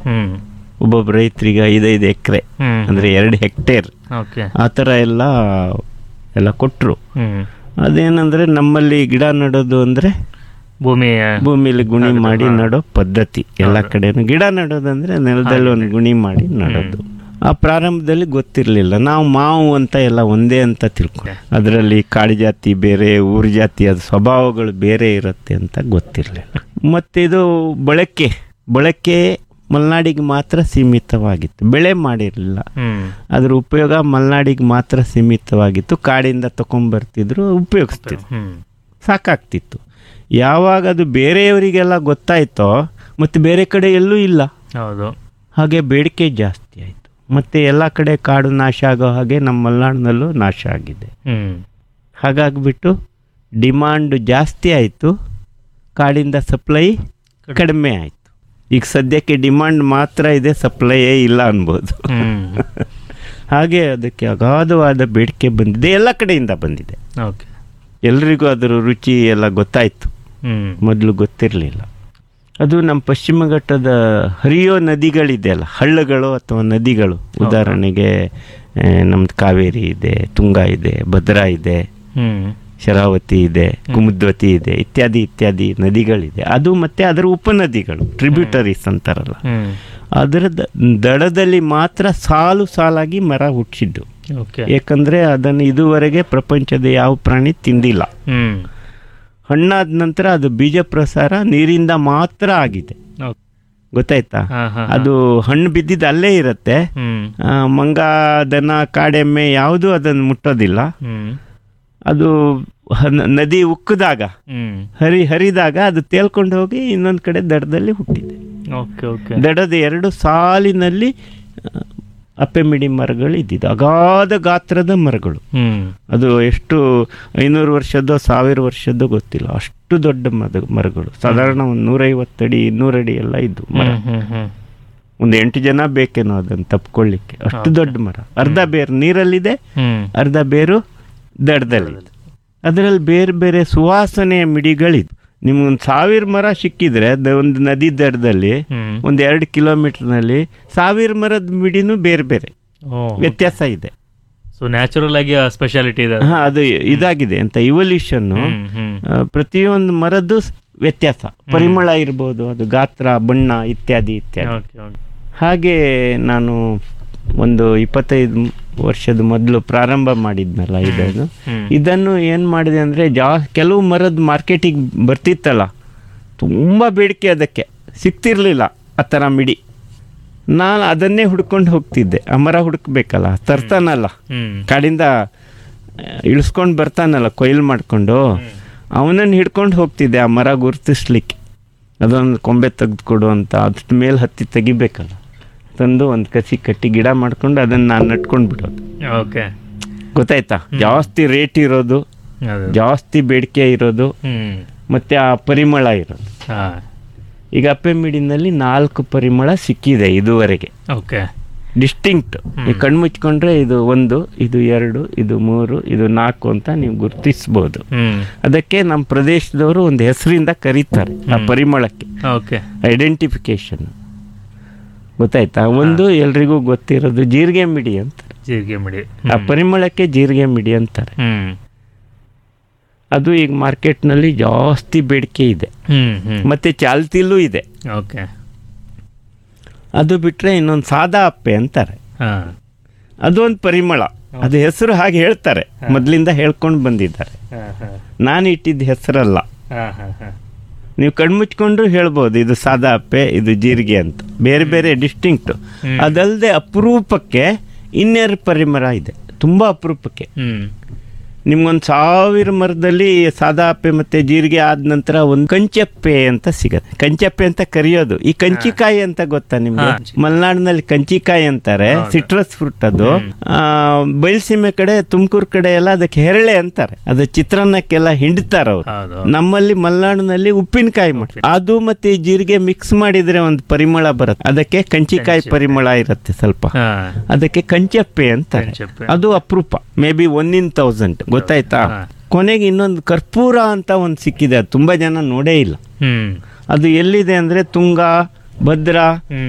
ಹ್ಮ್ ಒಬ್ಬೊಬ್ಬ ರೈತರಿಗೆ ಐದೈದು ಎಕರೆ ಹ್ಮ್ ಅಂದರೆ ಎರಡು ಹೆಕ್ಟೇರ್ ಓಕೆ ಆ ಥರ ಎಲ್ಲ ಎಲ್ಲ ಕೊಟ್ಟರು ಹ್ಮ್ ಅದೇನಂದರೆ ನಮ್ಮಲ್ಲಿ ಗಿಡ ನೆಡೋದು ಅಂದರೆ ಭೂಮಿ ಭೂಮಿಲಿ ಗುಣಿ ಮಾಡಿ ನಡೋ ಪದ್ಧತಿ ಎಲ್ಲ ಕಡೆನೂ ಗಿಡ ನೆಡೋದಂದ್ರೆ ನೆಲದಲ್ಲಿ ಒಂದು ಗುಣಿ ಮಾಡಿ ನಡೋದು ಆ ಪ್ರಾರಂಭದಲ್ಲಿ ಗೊತ್ತಿರಲಿಲ್ಲ ನಾವು ಮಾವು ಅಂತ ಎಲ್ಲ ಒಂದೇ ಅಂತ ತಿಳ್ಕೊಂಡು ಅದರಲ್ಲಿ ಕಾಡು ಜಾತಿ ಬೇರೆ ಊರು ಜಾತಿ ಅದು ಸ್ವಭಾವಗಳು ಬೇರೆ ಇರುತ್ತೆ ಅಂತ ಗೊತ್ತಿರಲಿಲ್ಲ ಮತ್ತು ಇದು ಬಳಕೆ ಬಳಕೆ ಮಲೆನಾಡಿಗೆ ಮಾತ್ರ ಸೀಮಿತವಾಗಿತ್ತು ಬೆಳೆ ಮಾಡಿರಲಿಲ್ಲ ಹ್ಮ್ ಅದ್ರ ಉಪಯೋಗ ಮಲೆನಾಡಿಗೆ ಮಾತ್ರ ಸೀಮಿತವಾಗಿತ್ತು ಕಾಡಿಂದ ತಗೊಂಡ್ಬರ್ತಿದ್ರು ಉಪಯೋಗಿಸ್ತಿದ್ರು ಹ್ಮ್ ಸಾಕಾಗ್ತಿತ್ತು ಯಾವಾಗ ಅದು ಬೇರೆಯವರಿಗೆಲ್ಲ ಗೊತ್ತಾಯ್ತೋ ಮತ್ತು ಬೇರೆ ಕಡೆ ಎಲ್ಲೂ ಇಲ್ಲ ಹೌದು ಹಾಗೆ ಬೇಡಿಕೆ ಜಾಸ್ತಿ ಆಯಿತು ಮತ್ತು ಎಲ್ಲ ಕಡೆ ಕಾಡು ನಾಶ ಆಗೋ ಹಾಗೆ ನಮ್ಮ ಮಲೆನಾಡಿನಲ್ಲೂ ನಾಶ ಆಗಿದೆ ಹ್ಮ್ ಹಾಗಾಗಿಬಿಟ್ಟು ಡಿಮಾಂಡ್ ಜಾಸ್ತಿ ಆಯಿತು ಕಾಡಿಂದ ಸಪ್ಲೈ ಕಡಿಮೆ ಆಯಿತು ಈಗ ಸದ್ಯಕ್ಕೆ ಡಿಮಾಂಡ್ ಮಾತ್ರ ಇದೆ ಸಪ್ಲೈಯೇ ಇಲ್ಲ ಅನ್ಬೋದು ಹ್ಮ್ ಹಾಗೆ ಅದಕ್ಕೆ ಅಗಾಧವಾದ ಬೇಡಿಕೆ ಬಂದಿದೆ ಎಲ್ಲ ಕಡೆಯಿಂದ ಬಂದಿದೆ ಓಕೆ ಎಲ್ರಿಗೂ ಅದರ ರುಚಿ ಎಲ್ಲ ಗೊತ್ತಾಯಿತು ಹ್ಮ್ ಮೊದಲು ಗೊತ್ತಿರಲಿಲ್ಲ ಅದು ನಮ್ಮ ಪಶ್ಚಿಮ ಘಟ್ಟದ ಹರಿಯೋ ನದಿಗಳಿದೆಯಲ್ಲ ಹಳ್ಳಗಳು ಅಥವಾ ನದಿಗಳು ಉದಾಹರಣೆಗೆ ನಮ್ದು ಕಾವೇರಿ ಇದೆ ತುಂಗ ಇದೆ ಭದ್ರಾ ಇದೆ ಹ್ಮ್ ಶರಾವತಿ ಇದೆ ಕುಮುದ್ವತಿ ಇದೆ ಇತ್ಯಾದಿ ಇತ್ಯಾದಿ ನದಿಗಳಿದೆ ಅದು ಮತ್ತೆ ಅದರ ಉಪನದಿಗಳು ಟ್ರಿಬ್ಯೂಟರೀಸ್ ಅಂತಾರಲ್ಲ ಹ್ಮ್ ಅದರ ದ- ದಡದಲ್ಲಿ ಮಾತ್ರ ಸಾಲು ಸಾಲಾಗಿ ಮರ ಹುಟ್ಟಿಸಿದ್ದು ಓಕೆ ಏಕೆಂದರೆ ಅದನ್ನು ಇದುವರೆಗೆ ಪ್ರಪಂಚದ ಯಾವ ಪ್ರಾಣಿ ತಿಂದಿಲ್ಲ ಹ್ಮ್ ಹಣ್ಣಾದ ನಂತರ ಅದು ಬೀಜ ಪ್ರಸಾರ ನೀರಿಂದ ಮಾತ್ರ ಆಗಿದೆ ಓಕೆ ಗೊತ್ತಾಯ್ತಾ ಹಾ ಹಾ ಅದು ಹಣ್ಣು ಬಿದ್ದಿದ್ದು ಅಲ್ಲೇ ಇರುತ್ತೆ ಹ್ಮ್ ಆ, ಮಂಗ ದನ ಕಾಡೆಮ್ಮೆ ಯಾವುದೂ ಅದನ್ನು ಮುಟ್ಟೋದಿಲ್ಲ ಹ್ಮ್ ಅದು ಹ- ನದಿ ಉಕ್ಕಿದಾಗ ಹ್ಮ್ ಹರಿ ಹರಿದಾಗ ಅದು ತೇಲ್ಕೊಂಡು ಹೋಗಿ ಇನ್ನೊಂದು ಕಡೆ ದಡದಲ್ಲಿ ಹುಟ್ಟಿದೆ ಓಕೆ ಓಕೆ ದಡದ ಎರಡು ಸಾಲಿನಲ್ಲಿ ಆ, ಅಪ್ಪೆಮಿಡಿ ಮರಗಳು ಇದ್ದಿದ್ದು ಅಗಾಧ ಗಾತ್ರದ ಮರಗಳು ಹ್ಮ್ ಅದು ಎಷ್ಟು ಐನೂರು ವರ್ಷದ್ದೋ ಸಾವಿರ ವರ್ಷದ್ದೋ ಗೊತ್ತಿಲ್ಲ ಅಷ್ಟು ದೊಡ್ಡ ಮದ ಮರಗಳು ಸಾಧಾರಣ ಒಂದು ನೂರೈವತ್ತು ಅಡಿ ಇನ್ನೂರು ಅಡಿ ಎಲ್ಲ ಇದ್ದು ಮರ ಹ್ಮ್ ಹ್ಮ್ ಹ್ಮ್ ಒಂದು ಎಂಟು ಜನ ಬೇಕೇನೋ ಅದನ್ನು ತಪ್ಕೊಳ್ಳಿಕ್ಕೆ ಅಷ್ಟು ದೊಡ್ಡ ಮರ ಅರ್ಧ ಬೇರು ನೀರಲ್ಲಿದೆ ಹ್ಮ್ ಅರ್ಧ ಬೇರು ದಡದಲ್ಲಿದೆ ಅದರಲ್ಲಿ ಬೇರೆ ಬೇರೆ ಸುವಾಸನೆಯ ಮಿಡಿಗಳಿದ್ದು ನಿಮ್ಗೊಂದು ಸಾವಿರ ಮರ ಸಿಕ್ಕಿದ್ರೆ ದ- ಒಂದು ನದಿ ದಡದಲ್ಲಿ ಹ್ಮ್ ಒಂದು ಎರಡು ಕಿಲೋಮೀಟರ್ನಲ್ಲಿ ಸಾವಿರ ಮರದ ಮಿಡಿನೂ ಬೇರೆ ಬೇರೆ ಓ ವ್ಯತ್ಯಾಸ ಇದೆ ಸೊ ನ್ಯಾಚುರಲ್ ಆಗಿ ಸ್ಪೆಷಾಲಿಟಿ ಇದೆ ಹಾ ಅದು ಇದಾಗಿದೆ ಅಂತ ಇವಲ್ಯೂಷನ್ನು ಹ್ಮ್ ಹ್ಮ್ ಆ, ಪ್ರತಿಯೊಂದು ಮರದ್ದು ಸ್- ವ್ಯತ್ಯಾಸ ಪರಿಮಳ ಇರ್ಬೋದು ಅದು ಗಾತ್ರ ಬಣ್ಣ ಇತ್ಯಾದಿ ಇತ್ಯಾದಿ ಓಕೆ ಓಕೆ ಹಾಗೆ ನಾನು ಒಂದು ಇಪ್ಪತ್ತೈದು ಮ್- ವರ್ಷದ ಮೊದಲು ಪ್ರಾರಂಭ ಮಾಡಿದ್ನಲ್ಲ ಇದನ್ನು ಹ್ಮ್ ಇದನ್ನು ಏನು ಮಾಡಿದೆ ಅಂದರೆ ಜಾ ಕೆಲವು ಮರದ ಮಾರ್ಕೆಟಿಗೆ ಬರ್ತಿತ್ತಲ್ಲ ತುಂಬ ಬೇಡಿಕೆ ಅದಕ್ಕೆ ಸಿಗ್ತಿರ್ಲಿಲ್ಲ ಆ ಥರ ಮಿಡಿ ನಾನು ಅದನ್ನೇ ಹುಡ್ಕೊಂಡು ಹೋಗ್ತಿದ್ದೆ ಆ ಮರ ಹುಡುಕ್ಬೇಕಲ್ಲ ತರ್ತಾನಲ್ಲ ಹ್ಮ್ ಕಾಡಿಂದ ಇಳಿಸ್ಕೊಂಡು ಬರ್ತಾನಲ್ಲ ಕೊಯ್ಲು ಮಾಡಿಕೊಂಡು ಅವನನ್ನು ಹಿಡ್ಕೊಂಡು ಹೋಗ್ತಿದ್ದೆ ಆ ಮರ ಗುರುತಿಸ್ಲಿಕ್ಕೆ ಅದೊಂದು ಕೊಂಬೆ ತೆಗೆದು ಕೊಡು ಅಂತ ಅದ್ರ ಮೇಲೆ ಹತ್ತಿ ತೆಗಿಬೇಕಲ್ಲ ತಂದು ಒಂದು ಕಸಿ ಕಟ್ಟಿ ಗಿಡ ಮಾಡ್ಕೊಂಡು ಅದನ್ನು ನಾನು ನಟ್ಕೊಂಡು ಬಿಡೋದು ಓಕೆ ಗೊತ್ತಾಯ್ತಾ ಜಾಸ್ತಿ ರೇಟ್ ಇರೋದು ಅದೇ ಜಾಸ್ತಿ ಬೇಡಿಕೆ ಇರೋದು ಹ್ಮ್ ಮತ್ತು ಆ ಪರಿಮಳ ಇರೋದು ಹಾ ಈಗ ಅಪ್ಪೆಮಿಡಿನಲ್ಲಿ ನಾಲ್ಕು ಪರಿಮಳ ಸಿಕ್ಕಿದೆ ಇದುವರೆಗೆ ಓಕೆ ಡಿಸ್ಟಿಂಕ್ಟ್ ಈ ಕಣ್ಣು ಮುಚ್ಕೊಂಡ್ರೆ ಇದು ಒಂದು ಇದು ಎರಡು ಇದು ಮೂರು ಇದು ನಾಲ್ಕು ಅಂತ ನೀವು ಗುರುತಿಸ್ಬೋದು ಹ್ಮ್ ಅದಕ್ಕೆ ನಮ್ಮ ಪ್ರದೇಶದವರು ಒಂದು ಹೆಸರಿಂದ ಕರೀತಾರೆ ಆ ಪರಿಮಳಕ್ಕೆ ಓಕೆ ಐಡೆಂಟಿಫಿಕೇಶನ್ ಗೊತ್ತಾಯ್ತಾ ಒಂದು ಎಲ್ರಿಗೂ ಗೊತ್ತಿರೋದು ಜೀರಿಗೆ ಮಿಡಿ ಅಂತಾರೆ ಜೀರಿಗೆ ಮಿಡಿ ಆ ಪರಿಮಳಕ್ಕೆ ಜೀರಿಗೆ ಮಿಡಿ ಅಂತಾರೆ ಹ್ಮ್ ಅದು ಈಗ ಮಾರ್ಕೆಟ್ನಲ್ಲಿ ಜಾಸ್ತಿ ಬೇಡಿಕೆ ಇದೆ ಹ್ಮ್ ಹ್ಮ್ ಮತ್ತೆ ಚಾಲ್ತಿಲೂ ಇದೆ ಓಕೆ ಅದು ಬಿಟ್ಟರೆ ಇನ್ನೊಂದು ಸಾದಾ ಅಪ್ಪೆ ಅಂತಾರೆ ಹಾ ಅದು ಒಂದು ಪರಿಮಳ ಅದು ಹೆಸರು ಹಾಗೆ ಹೇಳ್ತಾರೆ ಮೊದಲಿಂದ ಹೇಳ್ಕೊಂಡು ಬಂದಿದ್ದಾರೆ ಹಾ ಹಾ ನಾನು ಇಟ್ಟಿದ್ದ ಹೆಸರಲ್ಲ ಹಾ ಹಾ ಹಾ ನೀವು ಕಣ್ಮುಚ್ಕೊಂಡ್ರು ಹೇಳ್ಬೋದು ಇದು ಸಾದಾ ಅಪ್ಪೆ ಇದು ಜೀರಿಗೆ ಅಂತ ಬೇರೆ ಬೇರೆ ಡಿಸ್ಟಿಂಕ್ಟು ಅದಲ್ಲದೆ ಅಪರೂಪಕ್ಕೆ ಇನ್ನೆರಡು ಪರಿಮಳ ಇದೆ ತುಂಬ ಅಪರೂಪಕ್ಕೆ ಹ್ಮ್ ನಿಮ್ಗೊಂದು ಸಾವಿರ ಮರದಲ್ಲಿ ಸಾದಾ ಅಪ್ಪೆ ಮತ್ತು ಜೀರಿಗೆ ಆದ ನಂತರ ಒಂದು ಕಂಚಪ್ಪೆ ಅಂತ ಸಿಗತ್ತೆ ಕಂಚಪ್ಪೆ ಅಂತ ಕರೆಯೋದು ಈ ಕಂಚಿಕಾಯಿ ಅಂತ ಗೊತ್ತಾ ನಿಮ್ಗೆ ಹಾ. ಮಲೆನಾಡಿನಲ್ಲಿ ಕಂಚಿಕಾಯಿ ಅಂತಾರೆ ಸಿಟ್ರಸ್ ಫ್ರೂಟ್ ಅದು ಆ, ಬಯಲುಸೀಮೆ ಕಡೆ ತುಮಕೂರು ಕಡೆ ಎಲ್ಲ ಅದಕ್ಕೆ ಹೆರಳೆ ಅಂತಾರೆ ಅದು ಚಿತ್ರಾನ್ನಕ್ಕೆಲ್ಲ ಹಿಂಡ್ತಾರ ಅವ್ರು ಹೌದು ನಮ್ಮಲ್ಲಿ ಮಲೆನಾಡಿನಲ್ಲಿ ಉಪ್ಪಿನಕಾಯಿ ಮಾಡಿ ಅದು ಮತ್ತೆ ಈ ಜೀರಿಗೆ ಮಿಕ್ಸ್ ಮಾಡಿದ್ರೆ ಒಂದು ಪರಿಮಳ ಬರುತ್ತೆ ಅದಕ್ಕೆ ಕಂಚಿಕಾಯಿ ಪರಿಮಳ ಇರುತ್ತೆ ಸ್ವಲ್ಪ ಹಾ ಅದಕ್ಕೆ ಕಂಚಪ್ಪೆ ಅಂತಾರೆ ಕಂಚಪ್ಪೆ. ಅದು ಅಪರೂಪ may be one in thousand ಗೊತ್ತಾಯ್ತಾ ಹಾ. ಕೊನೆಗೆ ಇನ್ನೊಂದು ಕರ್ಪೂರ ಅಂತ ಒಂದು ಸಿಕ್ಕಿದೆ ಅದು ತುಂಬಾ ಜನ ನೋಡೇ ಇಲ್ಲ ಹ್ಮ್ ಅದು ಎಲ್ಲಿದೆ ಅಂದ್ರೆ ತುಂಗ ಭದ್ರಾ ಹ್ಮ್